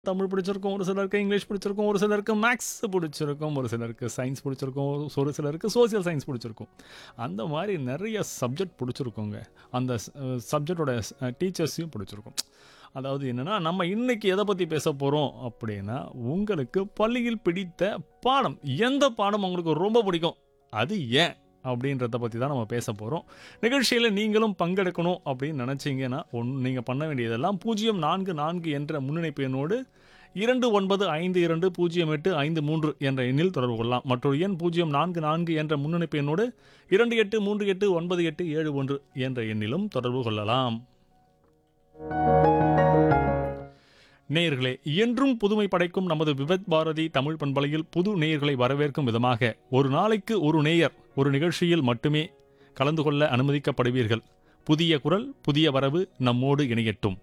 தமிழ் பிடிச்சிருக்கும் ஒரு சிலருக்கு இங்கிலீஷ் பிடிச்சிருக்கும் ஒரு சிலருக்கு மேக்ஸ் பிடிச்சிருக்கும் ஒரு சிலருக்கு சயின்ஸ் பிடிச்சிருக்கும் ஒரு சிலருக்கு சோசியல் சயின்ஸ் பிடிச்சிருக்கும் அந்த மாதிரி நிறைய சப்ஜெக்ட் பிடிச்சிருக்குங்க அந்த சப்ஜெக்டோட டீச்சர்ஸையும் பிடிச்சிருக்கும் அதாவது என்னென்னா நம்ம இன்னைக்கு எதை பற்றி பேச போகிறோம் அப்படின்னா உங்களுக்கு பள்ளியில் பிடித்த பாடம் எந்த பாடம் உங்களுக்கு ரொம்ப பிடிக்கும் அது ஏன் அப்படின்றத பற்றி தான் நம்ம பேச போகிறோம் நிகழ்ச்சியில் நீங்களும் பங்கெடுக்கணும் அப்படின்னு நினச்சிங்கன்னா ஒன் நீங்கள் பண்ண வேண்டியதெல்லாம் பூஜ்ஜியம் நான்கு நான்கு என்ற முன்னிணைப்பு எண்ணோடு இரண்டு ஒன்பது ஐந்து இரண்டு பூஜ்ஜியம் எட்டு ஐந்து மூன்று என்ற எண்ணில் தொடர்பு கொள்ளலாம் மற்றொரு எண் பூஜ்ஜியம் நான்கு நான்கு என்ற முன்னிணைப்பு எண்ணோடு இரண்டு எட்டு மூன்று எட்டு ஒன்பது எட்டு ஏழு ஒன்று என்ற எண்ணிலும் தொடர்பு கொள்ளலாம் நேயர்களே என்றும் புதுமை படைக்கும் நமது விபத் பாரதி தமிழ் பண்பலையில் புது நேயர்களை வரவேற்கும் விதமாக ஒரு நாளைக்கு ஒரு நேயர் ஒரு நிகழ்ச்சியில் மட்டுமே கலந்து கொள்ள அனுமதிக்கப்படுவீர்கள் புதிய குரல் புதிய வரவு நம்மோடு இணையட்டும்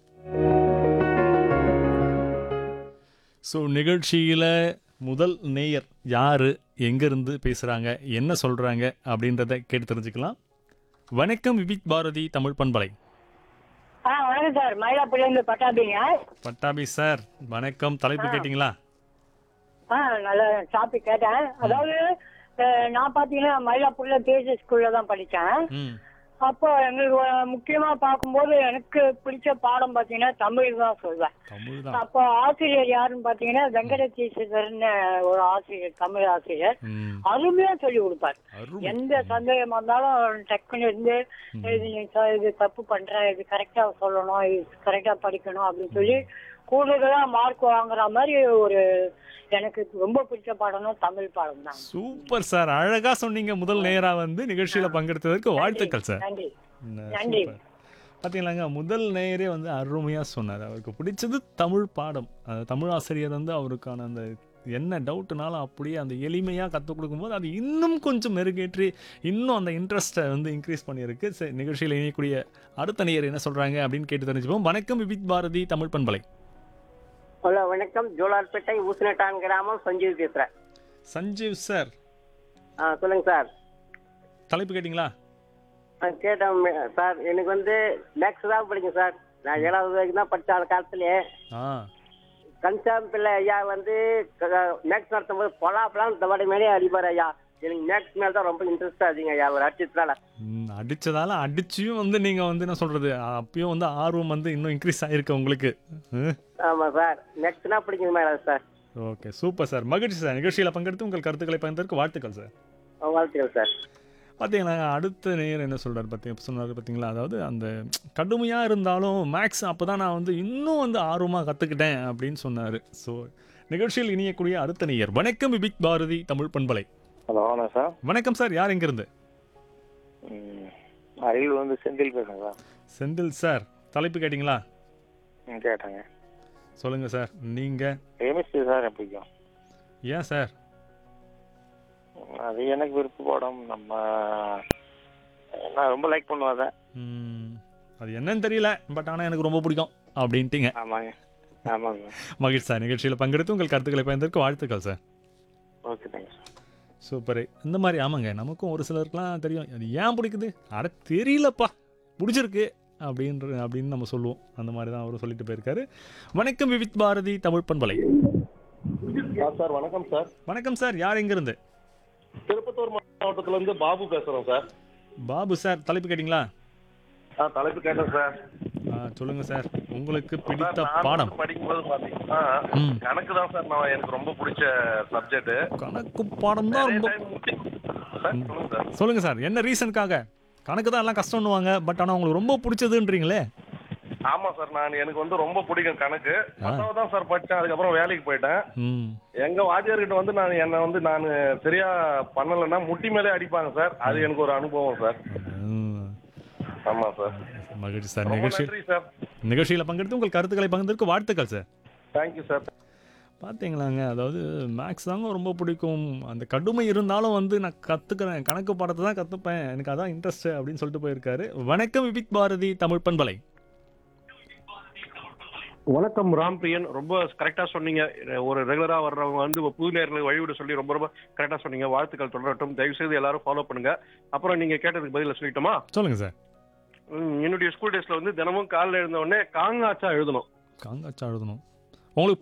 ஸோ நிகழ்ச்சியில் முதல் நேயர் யாரு எங்கேருந்து பேசுகிறாங்க என்ன சொல்கிறாங்க அப்படின்றத கேட்டு தெரிஞ்சுக்கலாம் வணக்கம் விபிக் பாரதி தமிழ் பண்பலை ஆ வணக்கம் சார் மயிலாப்பூர்லேருந்து பட்டாபிங்க பட்டாபி சார் வணக்கம் தலைப்பு கேட்டிங்களா ஆ நல்ல டாபிக் கேட்டேன் அதாவது அஹ், நான் பார்த்தீங்கன்னா மயிலாப்பூர்ல தேசிய ஸ்கூல்ல தான் படித்தேன் ம் அப்போ எங்களுக்கு அஹ், முக்கியமா பார்க்கும்போது எனக்கு பிடிச்ச பாடம் பார்த்தீங்கன்னா தமிழ் தான் சொல்வேன் தமிழ் தான் அப்போ ஆசிரியர் யாருன்னு பார்த்தீங்கன்னா வெங்கடதீஸ்வரர்னு ஒரு ஆசிரியர் தமிழ் ஆசிரியர் ம் அருமையா சொல்லி கொடுப்பார் அருமை எந்த சந்தேகமா இருந்தாலும் டக்குன்னு இருந்து இது நீ ச- இது தப்பு பண்ற இது கரெக்டா சொல்லணும் இது கரெக்டா படிக்கணும் அப்படின்னு சொல்லி கூடுதலா மார்க் வாங்குற மாதிரி ஒரு எனக்கு ரொம்ப பிடிச்ச பாடம்னா தமிழ் பாடம் தான் சூப்பர் சார் அழகா சொன்னீங்க முதல் நேரா வந்து நிகழ்ச்சியில பங்கெடுத்ததற்கு வாழ்த்துக்கள் சார் நன்றி ந- நன்றி. சூப்பர். பாத்தீங்களாங்க முதல் நேயரே வந்து அருமையா சொன்னார் அவருக்கு பிடிச்சது தமிழ் பாடம் அந்த தமிழ் ஆசிரியர் வந்து அவருக்கான அந்த என்ன டவுட்னாலும் அப்படியே அந்த எளிமையாக கற்றுக் கொடுக்கும்போது அது இன்னும் கொஞ்சம் மெருகேற்றி இன்னும் அந்த இன்ட்ரெஸ்ட்டை வந்து இன்க்ரீஸ் பண்ணியிருக்கு சரி நிகழ்ச்சியில் இணையக்கூடிய அடுத்த நேயர் என்ன சொல்கிறாங்க அப்படின்னு கேட்டு தெரிஞ்சுப்போம் வணக்கம் விபித் பாரதி தமிழ் பண்பலை ஹலோ வணக்கம் ஜோலார்பேட்டை ஊசினட்டான் கிராமம் சஞ்சீவ் பேசுறேன் சஞ்சீவ் சார் ஆ சொல்லுங்க சார் தலைப்பு கேட்டிங்களா ஆ, கேட்டேன் மே- சார் எனக்கு வந்து மேக்ஸ் தான் பிடிக்கும் சார் நான் ஏழாவது வரைக்கும் தான் படித்தேன் அந்த காலத்துலேயே ஆ கன்சாம் பிள்ளை ஐயா வந்து மேக்ஸ் நடத்தும் போது பொலாப்பெல்லாம் தவடை மேலே அடிப்பார் ஐயா எனக்கு மேக்ஸ் மேலே தான் ரொம்ப இன்ட்ரெஸ்ட் ஆச்சுங்க ஐயா ஒரு அடிச்சதுனால ம், அடிச்சதால அடிச்சியும் வந்து நீங்க வந்து என்ன சொல்றது அப்பயும் வந்து ஆர்வம் வந்து இன்னும் இன்க்ரீஸ் ஆயிருக்கு உங்களுக்கு ஆமாம் சார் மேக்ஸ்னா பிடிக்கும் madam sir okay super sir மகிழ்ச்சி சார் நிகழ்ச்சியில் பங்கெடுத்து உங்கள் கருத்துக்களை பகிர்ந்ததற்கு வாழ்த்துக்கள் சார் ஆ, வாழ்த்துக்கள் சார் பார்த்தீங்களா அடுத்த நேயர் என்ன சொல்றாரு பார்த்தீங்க சொன்னார் பார்த்தீங்களா அதாவது அந்த கடுமையாக இருந்தாலும் மேக்ஸ் அப்போ தான் நான் வந்து இன்னும் வந்து ஆர்வமாக கற்றுக்கிட்டேன் அப்படின்னு சொன்னார் ஸோ நிகழ்ச்சியில் இணையக்கூடிய அடுத்த நேயர் வணக்கம் விபிக் பாரதி தமிழ் பண்பலை ஹலோ வணக்கம் சார் வணக்கம் சார் யார் எங்கிருந்து ம், அரியலூர் வந்து செந்தில் பேசுகிறேன் சார் செந்தில் சார் தலைப்பு கேட்டிங்களா ம் கேட்டேங்க சொல்லுங்கள் சார் நீங்கள் கெமிஸ்ட்ரி சார் எனக்கு பிடிக்கும் ஏன் சார் ம், அது எனக்கு விருப்ப பாடம் நம்ம நான் ரொம்ப லைக் பண்ணுவேன் அதை ம், அது என்னன்னு தெரியல பட் ஆனால் எனக்கு ரொம்ப பிடிக்கும் அப்படின்ட்டீங்க ஆமாங்க ஆமாங்க மகிழ்ச்சி சார் நிகழ்ச்சியில் பங்கெடுத்து உங்கள் கருத்துக்களை பயந்ததற்கு வாழ்த்துக்கள் sir okay thanks sir super இந்த மாதிரி ஆமாங்க நமக்கும் ஒரு சிலருக்குலாம் தெரியும் அது ஏன் பிடிக்குது அட தெரியலப்பா பிடிச்சிருக்கு அப்படின்ற அப்படின்னு நம்ம சொல்லுவோம் அந்த மாதிரி தான் அவர் சொல்லிட்டு போயிருக்காரு வணக்கம் விவித் பாரதி தமிழ் பண்பலை சார் வணக்கம் சார் வணக்கம் சார் யார் எங்கிருந்து திருப்பத்தூர் மாவட்டத்துல இருந்து பாபு பேசுறோம் சார் பாபு சார் தலைப்பு கேட்டிங்களா ஆ தலைப்பு கேட்டேன் சார் ஆ, சொல்லுங்க சார் உங்களுக்கு பிடித்த சார், நான் பாடம் வந்து படிக்கும்போது பாத்தீங்கன்னா ம். கணக்கு தான் சார் நான் எனக்கு ரொம்ப பிடிச்ச சப்ஜெக்ட் கணக்கு பாடம் தான் ரொம்ப சொல்லுங்க சார் சொல்லுங்க சார் என்ன ரீசனுக்காக கணக்கு தான் எல்லாம் கஷ்டம்னுவாங்க பட் ஆனால் உங்களுக்கு ரொம்ப பிடிச்சதுன்றீங்களே ஆமா சார் நான் எனக்கு வந்து ரொம்ப பிடிக்கும் கணக்கு பத்தாவது தான் சார் படிச்சேன் அதுக்கப்புறம் வேலைக்கு போயிட்டேன் ம் எங்க வாத்தியார்கிட்ட வந்து நான் என்ன வந்து நான் சரியா பண்ணலைன்னா முட்டி மேலே அடிப்பாங்க சார் அது எனக்கு ஒரு அனுபவம் சார் ம். ஆமா சார் மகிழ்ச்சி சார் ரொம்ப நிகழ்ச்சி நன்றி சார் நிகழ்ச்சியில் பங்கெடுத்து உங்கள் கருத்துக்களை பகிர்ந்ததற்கு வாழ்த்துக்கள் சார் தேங்க்யூ சார் பார்த்தீங்களாங்க அதாவது மேக்ஸ் தாங்க ரொம்ப பிடிக்கும் அந்த கடுமை இருந்தாலும் வந்து நான் கற்றுக்கிறேன் கணக்கு பாடத்தை தான் கற்றுப்பேன் எனக்கு அதான் இன்ட்ரெஸ்ட் அப்படின்னு சொல்லிட்டு போயிருக்காரு வணக்கம் விபிக் பாரதி தமிழ் பண்பலை வணக்கம் ராம்பிரியன் ரொம்ப கரெக்டா சொன்னீங்க ஒரு ரெகுலரா வர்றவங்க வந்து புது நேர்களுக்கு வழிவிட சொல்லி ரொம்ப ரொம்ப கரெக்டா சொன்னீங்க வாழ்த்துக்கள் தொடரட்டும் தயவு செய்து எல்லாரும் ஃபாலோ பண்ணுங்க அப்புறம் நீங்க கேட்டதுக்கு பதில சொல்லிட்டோமா சொல்லுங்க சார் ம், என்னுடைய ஸ்கூல் டேஸ்ல வந்து தினமும் காலைல எழுந்த உடனே காங்காச்சா எழுதணும் காங்காச்சா எழுதணும் உங்களுக்கு